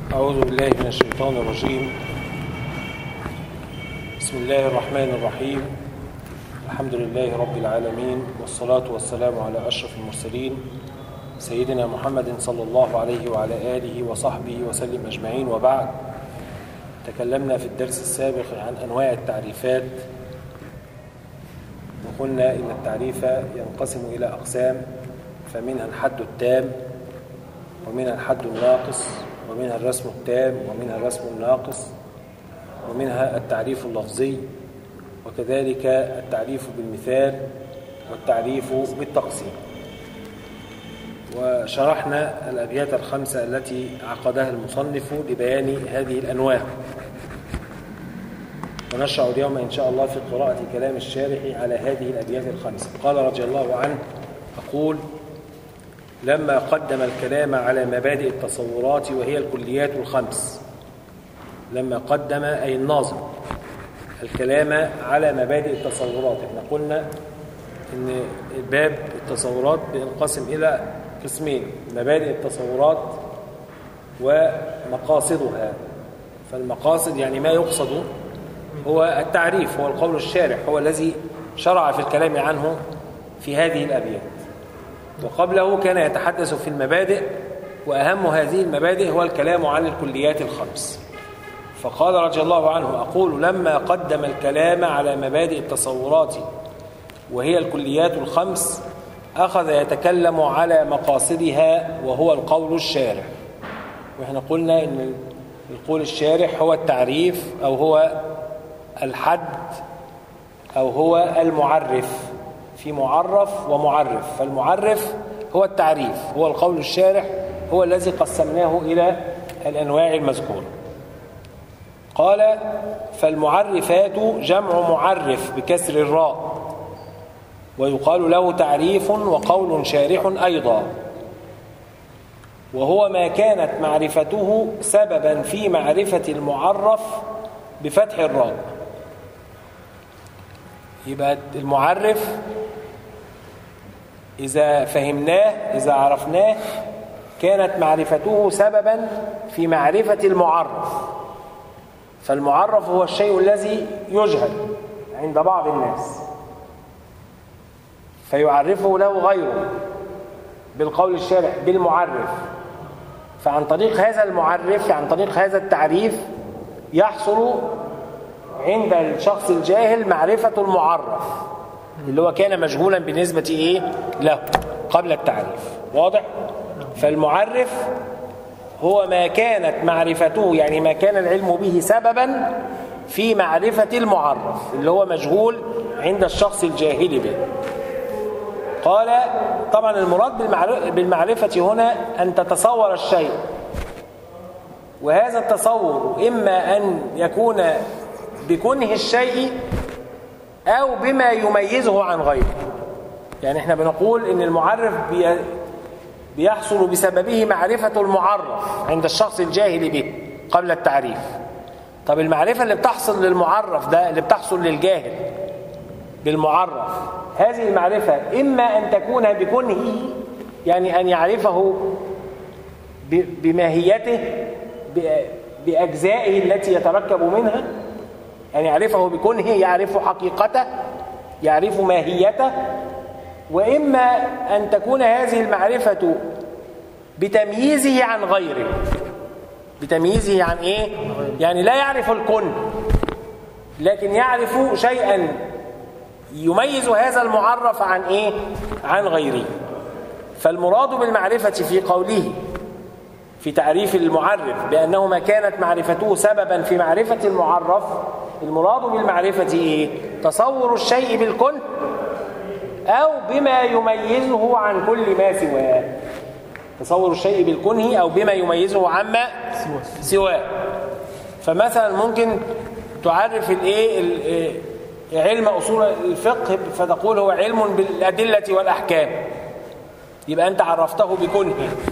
أعوذ بالله من الشيطان الرجيم بسم الله الرحمن الرحيم الحمد لله رب العالمين والصلاة والسلام على أشرف المرسلين سيدنا محمد صلى الله عليه وعلى آله وصحبه وسلم أجمعين وبعد تكلمنا في الدرس السابق عن أنواع التعريفات وقلنا إن التعريف ينقسم إلى أقسام فمنها الحد التام ومنها الحد الناقص ومنها الرسم التام ومنها الرسم الناقص ومنها التعريف اللفظي وكذلك التعريف بالمثال والتعريف بالتقسيم وشرحنا الأبيات الخمسة التي عقدها المصنف لبيان هذه الأنواع ونشرع اليوم إن شاء الله في قراءة كلام الشارح على هذه الأبيات الخمسة قال رضي الله عنه أقول لما قدم الكلام على مبادئ التصورات وهي الكليات الخمس لما قدم أي الناظم الكلام على مبادئ التصورات احنا قلنا ان باب التصورات بينقسم الى قسمين مبادئ التصورات ومقاصدها فالمقاصد يعني ما يقصد هو التعريف هو القول الشارح هو الذي شرع في الكلام عنه في هذه الأبيات وقبله كان يتحدث في المبادئ وأهم هذه المبادئ هو الكلام عن الكليات الخمس فقال رضي الله عنه أقول لما قدم الكلام على مبادئ التصورات وهي الكليات الخمس أخذ يتكلم على مقاصدها وهو القول الشارح وإحنا قلنا إن القول الشارح هو التعريف أو هو الحد أو هو المعرف في معرف ومعرف فالمعرف هو التعريف هو القول الشارح هو الذي قسمناه إلى الأنواع المذكورة قال فالمعرفات جمع معرف بكسر الراء ويقال له تعريف وقول شارح أيضا وهو ما كانت معرفته سببا في معرفة المعرف بفتح الراء يبقى المعرف إذا فهمناه إذا عرفناه كانت معرفته سببا في معرفة المعرف فالمعرف هو الشيء الذي يجهل عند بعض الناس فيعرفه له غيره بالقول الشارع بالمعرف فعن طريق هذا المعرف عن طريق هذا التعريف يحصل عند الشخص الجاهل معرفة المعرف اللي هو كان مجهولا بالنسبة إيه له قبل التعريف واضح؟ فالمعرف هو ما كانت معرفته يعني ما كان العلم به سببا في معرفة المعرف اللي هو مجهول عند الشخص الجاهل به قال طبعا المراد بالمعرفة هنا أن تتصور الشيء وهذا التصور إما أن يكون بكنه الشيء أو بما يميزه عن غيره يعني احنا بنقول ان المعرف بي بيحصل بسببه معرفة المعرف عند الشخص الجاهل به قبل التعريف طب المعرفة اللي بتحصل للمعرف ده اللي بتحصل للجاهل بالمعرف هذه المعرفة إما أن تكون بكنه يعني أن يعرفه بماهيته بأجزائه التي يتركب منها أن يعرفه بكنه يعرف حقيقته يعرف ماهيته وإما أن تكون هذه المعرفة بتمييزه عن غيره بتمييزه عن إيه؟ يعني لا يعرف الكن لكن يعرف شيئا يميز هذا المعرف عن إيه؟ عن غيره فالمراد بالمعرفة في قوله في تعريف المعرف بأنه ما كانت معرفته سببا في معرفة المعرف المراد بالمعرفة إيه؟ تصور الشيء بالكن أو بما يميزه عن كل ما سواه تصور الشيء بالكنه أو بما يميزه عما سواه فمثلا ممكن تعرف الايه علم أصول الفقه فتقول هو علم بالأدلة والأحكام يبقى أنت عرفته بكنه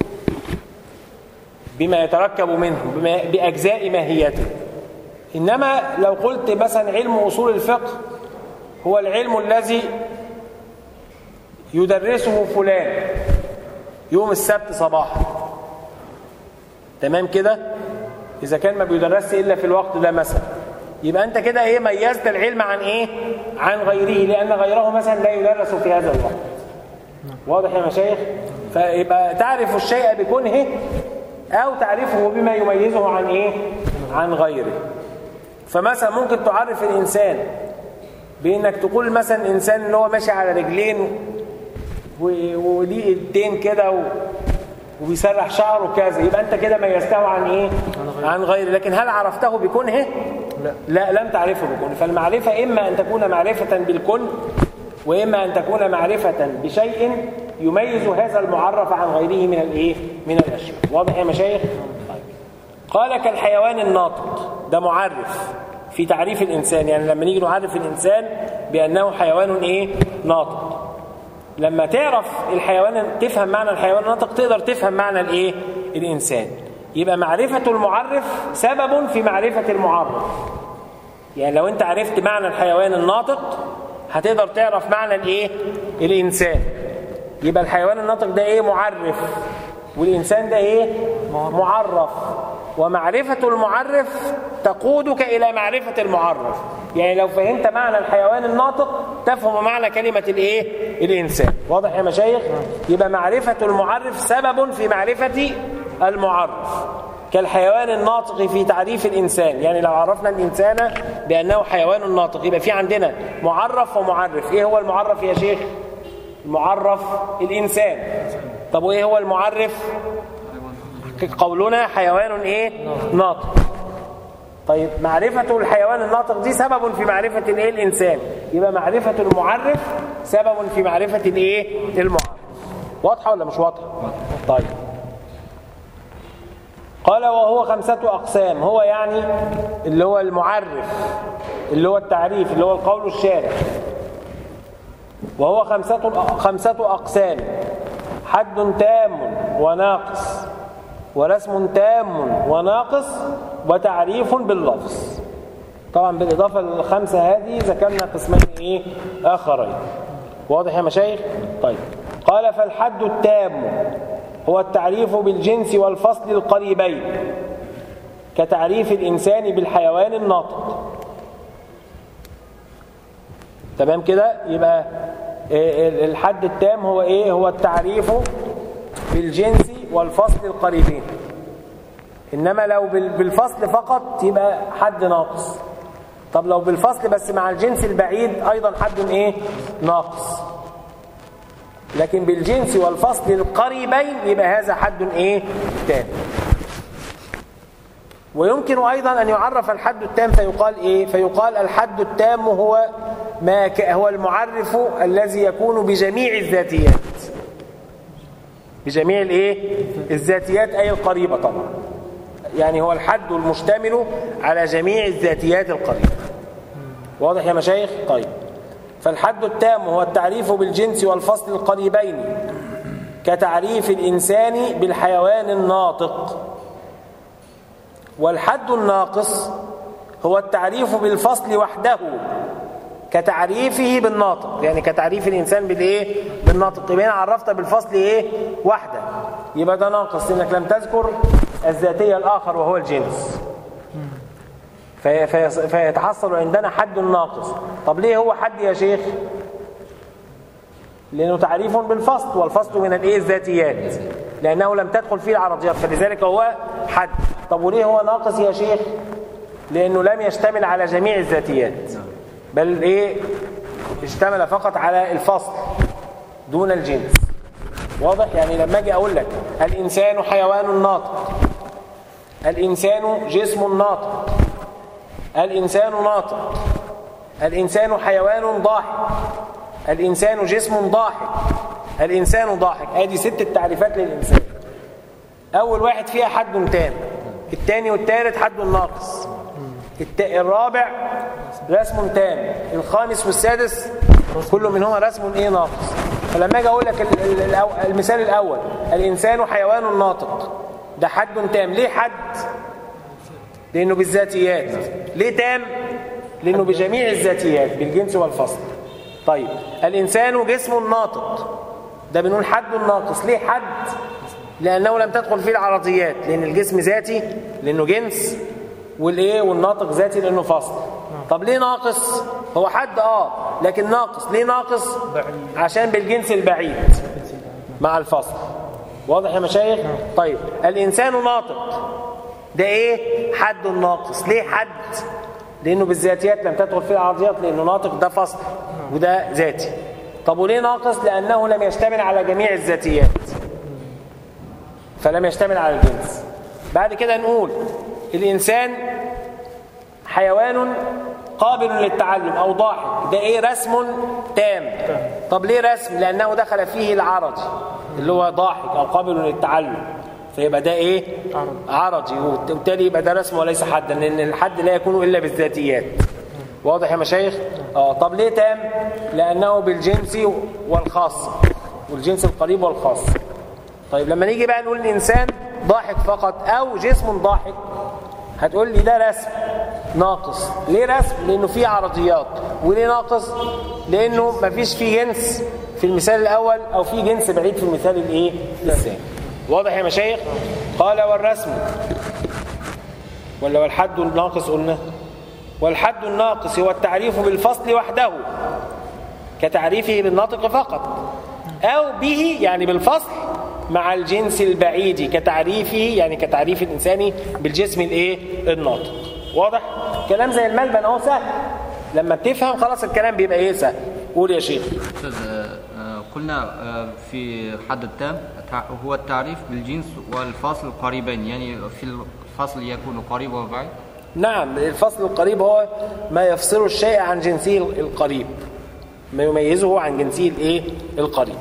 بما يتركب منه بما بأجزاء ماهيته إنما لو قلت مثلا علم أصول الفقه هو العلم الذي يدرسه فلان يوم السبت صباحا تمام كده اذا كان ما بيدرسش الا في الوقت ده مثلا يبقى انت كده ايه ميزت العلم عن ايه عن غيره لان غيره مثلا لا يدرس في هذا الوقت واضح يا مشايخ فيبقى تعرف الشيء بكنه او تعرفه بما يميزه عن ايه عن غيره فمثلا ممكن تعرف الانسان بانك تقول مثلا انسان اللي هو ماشي على رجلين وليه ايدين كده و... وبيسرح شعره كذا يبقى انت كده ميزته عن ايه عن غيره لكن هل عرفته بكنه لا لا لم تعرفه بكنه فالمعرفه اما ان تكون معرفه بالكن واما ان تكون معرفه بشيء يميز هذا المعرف عن غيره من الايه من الاشياء واضح يا مشايخ طيب. قال كالحيوان الناطق ده معرف في تعريف الانسان يعني لما نيجي نعرف الانسان بانه حيوان ايه ناطق لما تعرف الحيوان تفهم معنى الحيوان الناطق تقدر تفهم معنى الايه الانسان يبقى معرفة المعرف سبب في معرفة المعرف يعني لو انت عرفت معنى الحيوان الناطق هتقدر تعرف معنى الايه الانسان يبقى الحيوان الناطق ده ايه معرف والانسان ده ايه معرف ومعرفة المعرف تقودك إلى معرفة المعرف يعني لو فهمت معنى الحيوان الناطق تفهم معنى كلمة الايه الإنسان واضح يا مشايخ يبقى معرفة المعرف سبب في معرفة المعرف كالحيوان الناطق في تعريف الإنسان يعني لو عرفنا الإنسان بأنه حيوان ناطق يبقى في عندنا معرف ومعرف إيه هو المعرف يا شيخ المعرف الإنسان طب وإيه هو المعرف قولنا حيوان إيه ناطق طيب معرفة الحيوان الناطق دي سبب في معرفة الايه الإنسان يبقى معرفة المعرف سبب في معرفة الايه المعرف واضحة ولا مش واضحة طيب قال وهو خمسة أقسام هو يعني اللي هو المعرف اللي هو التعريف اللي هو القول الشارع وهو خمسة خمسة أقسام حد تام وناقص ورسم تام وناقص وتعريف باللفظ طبعا بالإضافة للخمسة هذه ذكرنا قسمين إيه آخرين واضح يا مشايخ طيب قال فالحد التام هو التعريف بالجنس والفصل القريبين كتعريف الإنسان بالحيوان الناطق تمام كده يبقى الحد التام هو ايه هو التعريف بالجنس والفصل القريبين انما لو بالفصل فقط يبقى حد ناقص طب لو بالفصل بس مع الجنس البعيد ايضا حد ايه ناقص لكن بالجنس والفصل القريبين يبقى هذا حد ايه تام ويمكن ايضا ان يعرف الحد التام فيقال ايه فيقال الحد التام هو ما هو المعرف الذي يكون بجميع الذاتيات بجميع الايه الذاتيات اي القريبه طبعا يعني هو الحد المشتمل على جميع الذاتيات القريبه واضح يا مشايخ طيب فالحد التام هو التعريف بالجنس والفصل القريبين كتعريف الإنسان بالحيوان الناطق والحد الناقص هو التعريف بالفصل وحده كتعريفه بالناطق يعني كتعريف الإنسان بالإيه بالناطق يبقى هنا عرفت بالفصل إيه وحده يبقى ده ناقص إنك لم تذكر الذاتية الآخر وهو الجنس في في فيتحصل عندنا حد ناقص طب ليه هو حد يا شيخ لأنه تعريف بالفصل والفصل من الايه الذاتيات لأنه لم تدخل فيه العرضيات فلذلك هو حد طب وليه هو ناقص يا شيخ لأنه لم يشتمل على جميع الذاتيات بل ايه اشتمل فقط على الفصل دون الجنس واضح يعني لما اجي اقول لك الانسان حيوان ناطق الانسان جسم ناطق الانسان ناطق الانسان حيوان ضاحك الانسان جسم ضاحك الانسان ضاحك ادي ست التعريفات للانسان اول واحد فيها حد تام الثاني والثالث حد ناقص الرابع رسم تام الخامس والسادس كل منهما رسم ايه ناقص فلما اجي اقول لك المثال الاول الانسان حيوان ناطق ده حد تام ليه حد لانه بالذاتيات ليه تام لانه بجميع الذاتيات بالجنس والفصل طيب الانسان جسم ناطق ده بنقول حد ناقص ليه حد لأنه لم تدخل فيه العرضيات لأن الجسم ذاتي لأنه جنس والإيه والناطق ذاتي لأنه فصل طب ليه ناقص هو حد آه لكن ناقص ليه ناقص عشان بالجنس البعيد مع الفصل واضح يا مشايخ طيب الإنسان ناطق ده إيه حد ناقص ليه حد لأنه بالذاتيات لم تدخل فيه العرضيات لأنه ناطق ده فصل وده ذاتي طب وليه ناقص لأنه لم يشتمل على جميع الذاتيات فلم يشتمل على الجنس بعد كده نقول الإنسان حيوان قابل للتعلم أو ضاحك ده إيه رسم تام طب ليه رسم لأنه دخل فيه العرضي اللي هو ضاحك أو قابل للتعلم فيبقى ده إيه عرضي وبالتالي يبقى ده رسم وليس حدا لأن الحد لا يكون إلا بالذاتيات واضح يا مشايخ اه طب ليه تام لأنه بالجنس والخاص والجنس القريب والخاص طيب لما نيجي بقى نقول الإنسان ضاحك فقط أو جسم ضاحك هتقول لي ده رسم ناقص ليه رسم لأنه فيه عرضيات وليه ناقص لأنه مفيش فيه جنس في المثال الأول أو فيه جنس بعيد في المثال الإيه الثاني واضح يا مشايخ قال والرسم ولا والحد الناقص قلنا والحد الناقص هو التعريف بالفصل وحده كتعريفه بالناطق فقط أو به يعني بالفصل مع الجنس البعيد كتعريفه يعني كتعريف الإنساني بالجسم الايه الناطق واضح كلام زي الملبن اهو سهل لما بتفهم خلاص الكلام بيبقى ايه سهل قول يا شيخ أستاذ آه، قلنا آه، في حد التام تع- هو التعريف بالجنس والفصل قريبين يعني في الفصل يكون قريب وبعيد نعم الفصل القريب هو ما يفصل الشيء عن جنسه القريب ما يميزه عن جنسه الايه القريب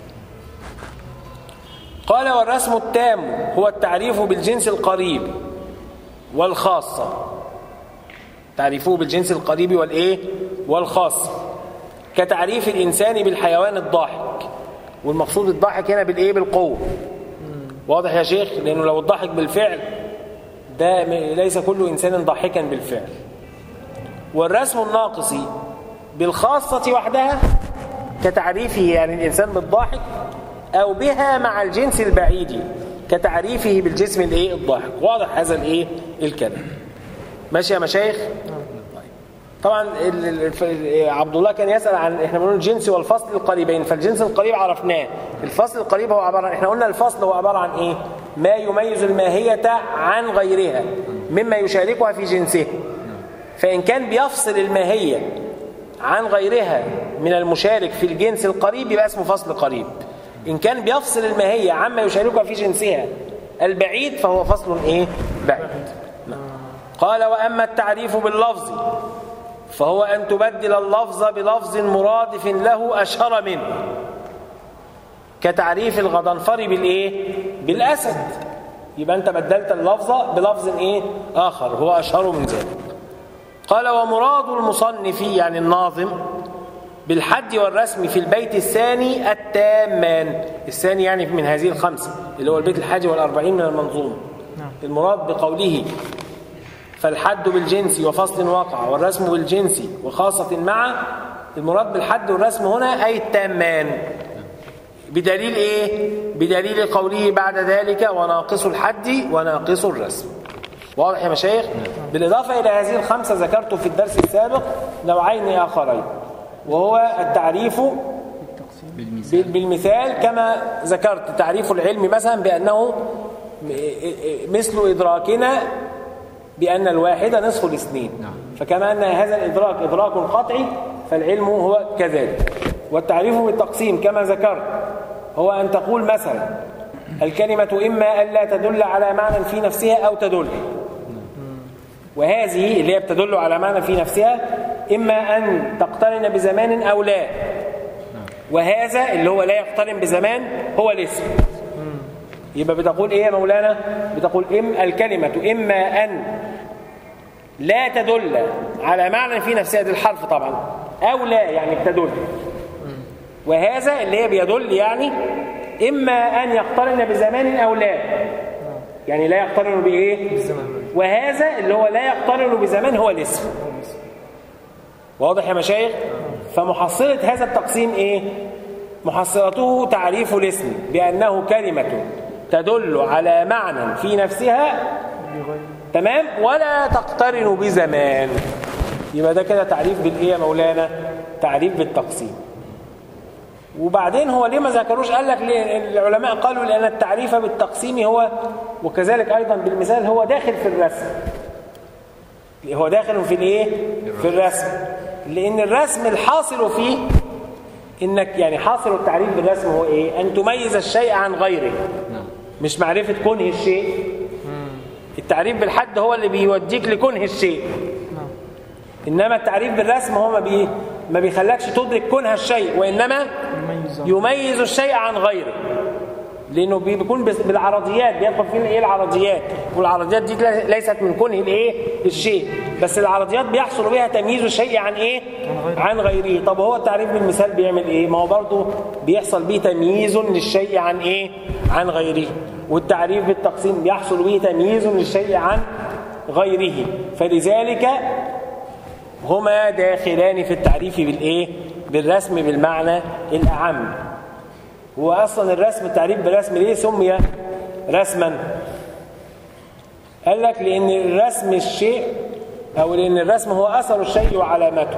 قال والرسم التام هو التعريف بالجنس القريب والخاصة تعريفه بالجنس القريب والايه والخاص كتعريف الإنسان بالحيوان الضاحك والمقصود الضاحك هنا بالايه بالقوة واضح يا شيخ لأنه لو الضاحك بالفعل ده م- ليس كل إنسان ضاحكا بالفعل والرسم الناقص بالخاصة وحدها كتعريفه يعني الإنسان بالضاحك أو بها مع الجنس البعيد كتعريفه بالجسم الايه الضاحك واضح هذا الايه الكلام ماشي يا مشايخ طبعا ال- ال- الف- عبد الله كان يسأل عن احنا بنقول الجنس والفصل القريبين فالجنس القريب عرفناه الفصل القريب هو عبارة عن احنا قلنا الفصل هو عبارة عن ايه ما يميز الماهية عن غيرها مما يشاركها في جنسه فإن كان بيفصل الماهية عن غيرها من المشارك في الجنس القريب يبقى اسمه فصل قريب إن كان بيفصل الماهية عما يشاركها في جنسها البعيد فهو فصل ايه بعيد قال وأما التعريف باللفظ فهو أن تبدل اللفظ بلفظ مرادف له أشهر منه كتعريف الغضنفر بالإيه؟ بالأسد يبقى أنت بدلت اللفظ بلفظ إيه؟ آخر هو أشهر من ذلك قال ومراد المصنف يعني الناظم بالحد والرسم في البيت الثاني التامان الثاني يعني من هذه الخمسة اللي هو البيت الحادي والأربعين من المنظومة المراد بقوله فالحد بالجنس وفصل وقع والرسم بالجنس وخاصة مع المراد بالحد والرسم هنا أي التامان بدليل إيه؟ بدليل قوله بعد ذلك وناقص الحد وناقص الرسم واضح يا مشايخ؟ بالإضافة إلى هذه الخمسة ذكرت في الدرس السابق نوعين آخرين وهو التعريف بالمثال بال- بالمثال كما ذكرت تعريف العلم مثلا بأنه م- مثل إدراكنا بأن الواحد نصف الاثنين نعم. فكما أن هذا الإدراك إدراك قطعي فالعلم هو كذلك والتعريف بالتقسيم كما ذكرت هو أن تقول مثلا الكلمة إما ألا تدل على معنى في نفسها أو تدل وهذه اللي هي بتدل على معنى في نفسها إما أن تقترن بزمان أو لا وهذا اللي هو لا يقترن بزمان هو الاسم يبقى بتقول ايه يا مولانا بتقول ام الكلمة اما ان لا تدل على معنى في نفسها دي الحرف طبعا او لا يعني بتدل وهذا اللي هي بيدل يعني اما ان يقترن بزمان او لا يعني لا يقترن بايه وهذا اللي هو لا يقترن بزمان هو الاسم واضح يا مشايخ فمحصلة هذا التقسيم ايه محصلته تعريف الاسم بأنه كلمة تدل على معنى في نفسها تمام ولا تقترن بزمان يبقى ده كده تعريف بالايه يا مولانا تعريف بالتقسيم وبعدين هو ليه ما ذكروش قال لك ليه العلماء قالوا لان التعريف بالتقسيم هو وكذلك ايضا بالمثال هو داخل في الرسم هو داخل في الايه في الرسم لان الرسم الحاصل فيه انك يعني حاصل التعريف بالرسم هو ايه ان تميز الشيء عن غيره نعم مش معرفه كنه الشيء التعريف بالحد هو اللي بيوديك لكنه الشيء انما التعريف بالرسم هو ما بي ما بيخلكش تدرك كنه الشيء وانما يميز يميز الشيء عن غيره لانه بي- بيكون بس- بالعرضيات بيدخل فيه ايه العرضيات والعرضيات دي لا- ليست من كنه الايه الشيء بس العرضيات بيحصل بها تمييز الشيء عن ايه عن غيره طب هو التعريف بالمثال بيعمل ايه ما هو برضه بيحصل به تمييز للشيء عن ايه عن غيره والتعريف بالتقسيم بيحصل به تمييز للشيء عن غيره فلذلك هما داخلان في التعريف بالايه بالرسم بالمعنى الاعم هو اصلا الرسم التعريف بالرسم ليه سمي رسما قال لك لان الرسم الشيء او لان الرسم هو اثر الشيء وعلامته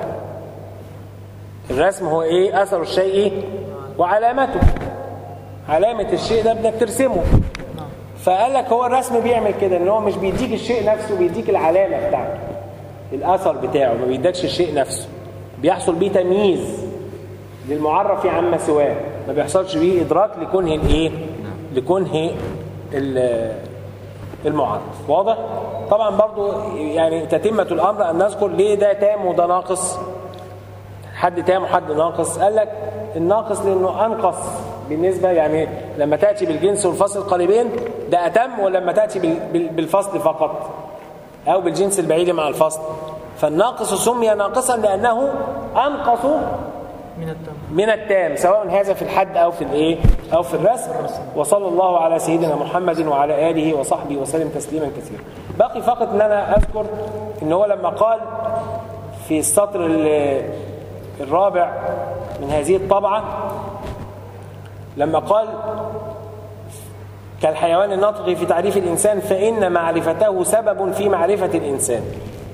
الرسم هو ايه اثر الشيء وعلامته علامه الشيء ده بدك ترسمه فقال لك هو الرسم بيعمل كده ان هو مش بيديك الشيء نفسه بيديك العلامه بتاعته الاثر بتاعه ما بيدكش الشيء نفسه بيحصل بيه تمييز للمعرف عما سواه ما بيحصلش بيه ادراك لكنه الايه لكنه ال- المعرف واضح طبعا برضو يعني تتمه الامر ان نذكر ليه ده تام وده ناقص حد تام وحد ناقص قال لك الناقص لانه انقص بالنسبه يعني لما تاتي بالجنس والفصل قريبين ده اتم ولما تاتي بال- بال- بالفصل فقط او بالجنس البعيد مع الفصل فالناقص سمي ناقصا لانه انقص من التم من التام سواء هذا في الحد او في الايه او في الرسم وصلى الله على سيدنا محمد وعلى اله وصحبه وسلم تسليما كثيرا باقي فقط ان انا اذكر ان هو لما قال في السطر ال- الرابع من هذه الطبعه لما قال كالحيوان الناطق في تعريف الانسان فان معرفته سبب في معرفه الانسان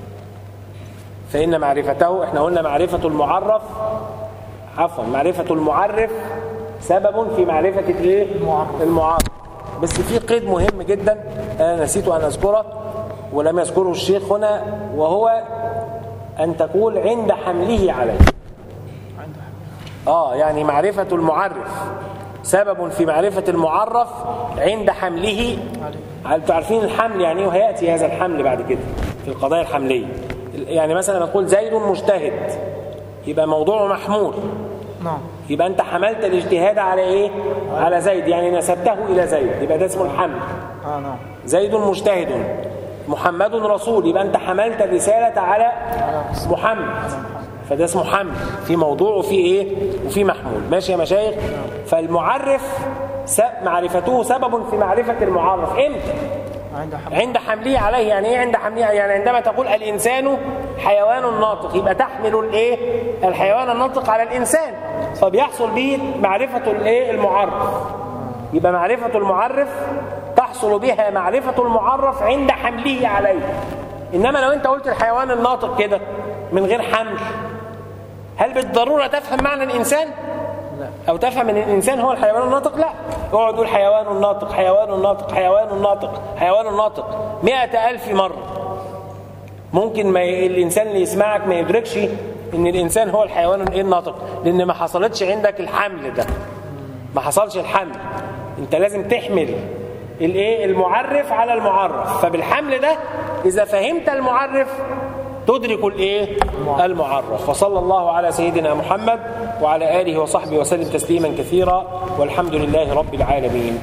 فان معرفته احنا قلنا معرفه المعرف عفوا معرفة المعرف سبب في معرفة الايه؟ المعرف. المعرف بس في قيد مهم جدا انا نسيت ان اذكره ولم يذكره الشيخ هنا وهو ان تقول عند حمله عليه عنده اه يعني معرفة المعرف سبب في معرفة المعرف عند حمله عليه انتوا عارفين الحمل يعني ايه وهياتي هذا الحمل بعد كده في القضايا الحمليه يعني مثلا لما نقول زيد مجتهد يبقى موضوعه محمول نعم يبقى انت حملت الاجتهاد على ايه على زيد يعني نسبته الى زيد يبقى ده اسمه الحمل اه نعم زيد مجتهد محمد رسول يبقى انت حملت الرساله على محمد فده اسمه حمل في موضوع وفي ايه وفي محمول ماشي يا مشايخ فالمعرف س- معرفته سبب في معرفه المعرف امتى عنده حمل عند حمله عليه يعني ايه عند حمله يعني عندما تقول الانسان حيوان ناطق يبقى تحمل الايه الحيوان الناطق على الانسان فبيحصل به معرفه الايه المعرف يبقى معرفه المعرف تحصل بها معرفه المعرف عند حمله عليه انما لو انت قلت الحيوان الناطق كده من غير حمل هل بالضروره تفهم معنى الانسان او تفهم ان الانسان هو الحيوان الناطق لا اقعد تقول حيوان ناطق حيوان ناطق حيوان ناطق حيوان ناطق مئة ألف مرة ممكن ما ي... الإنسان اللي يسمعك ما يدركش إن الإنسان هو الحيوان الإيه الناطق لأن ما حصلتش عندك الحمل ده ما حصلش الحمل أنت لازم تحمل الإيه المعرف على المعرف فبالحمل ده إذا فهمت المعرف تدرك الايه المعرف وصلى الله على سيدنا محمد وعلى اله وصحبه وسلم تسليما كثيرا والحمد لله رب العالمين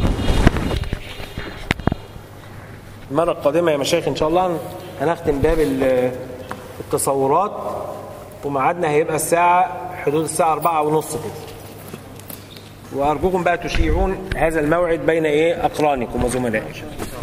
المرة القادمة يا مشايخ إن شاء الله هنختم باب ال- التصورات وميعادنا هيبقى الساعة حدود الساعة أربعة ونص كده وأرجوكم بقى تشيعون هذا الموعد بين إيه أقرانكم وزملائكم